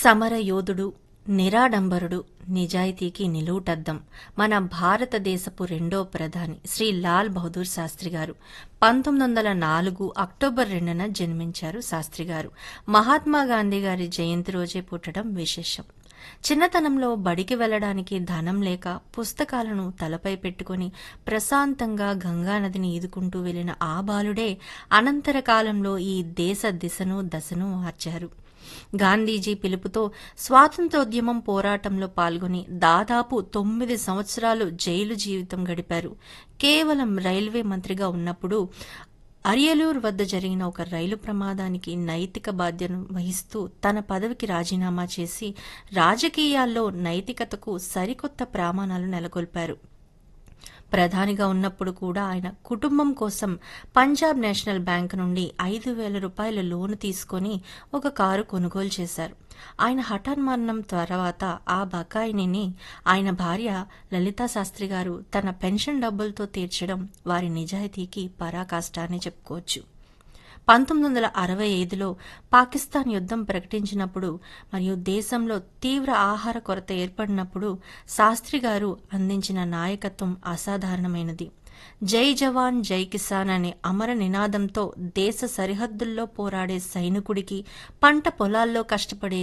సమరయోధుడు నిరాడంబరుడు నిజాయితీకి నిలువుటద్దం మన భారతదేశపు రెండో ప్రధాని శ్రీ లాల్ బహదూర్ శాస్త్రి గారు పంతొమ్మిది వందల నాలుగు అక్టోబర్ రెండున జన్మించారు శాస్త్రి గారు మహాత్మా గాంధీ గారి జయంతి రోజే పుట్టడం విశేషం చిన్నతనంలో బడికి వెళ్లడానికి ధనం లేక పుస్తకాలను తలపై పెట్టుకుని ప్రశాంతంగా గంగానదిని ఈదుకుంటూ వెళ్లిన ఆ బాలుడే అనంతర కాలంలో ఈ దేశ దిశను దశను మార్చారు గాంధీజీ పిలుపుతో స్వాతంత్రోద్యమం పోరాటంలో పాల్గొని దాదాపు తొమ్మిది సంవత్సరాలు జైలు జీవితం గడిపారు కేవలం రైల్వే మంత్రిగా ఉన్నప్పుడు అరియలూరు వద్ద జరిగిన ఒక రైలు ప్రమాదానికి నైతిక బాధ్యతను వహిస్తూ తన పదవికి రాజీనామా చేసి రాజకీయాల్లో నైతికతకు సరికొత్త ప్రమాణాలు నెలకొల్పారు ప్రధానిగా ఉన్నప్పుడు కూడా ఆయన కుటుంబం కోసం పంజాబ్ నేషనల్ బ్యాంక్ నుండి ఐదు వేల రూపాయల లోను తీసుకొని ఒక కారు కొనుగోలు చేశారు ఆయన హఠాన్మరణం తర్వాత ఆ బకాయిని ఆయన భార్య లలితా శాస్త్రి గారు తన పెన్షన్ డబ్బులతో తీర్చడం వారి నిజాయితీకి పరాకాష్ట అని చెప్పుకోవచ్చు పంతొమ్మిది వందల అరవై ఐదులో పాకిస్తాన్ యుద్ధం ప్రకటించినప్పుడు మరియు దేశంలో తీవ్ర ఆహార కొరత ఏర్పడినప్పుడు శాస్త్రి గారు అందించిన నాయకత్వం అసాధారణమైనది జై జవాన్ జై కిసాన్ అనే అమర నినాదంతో దేశ సరిహద్దుల్లో పోరాడే సైనికుడికి పంట పొలాల్లో కష్టపడే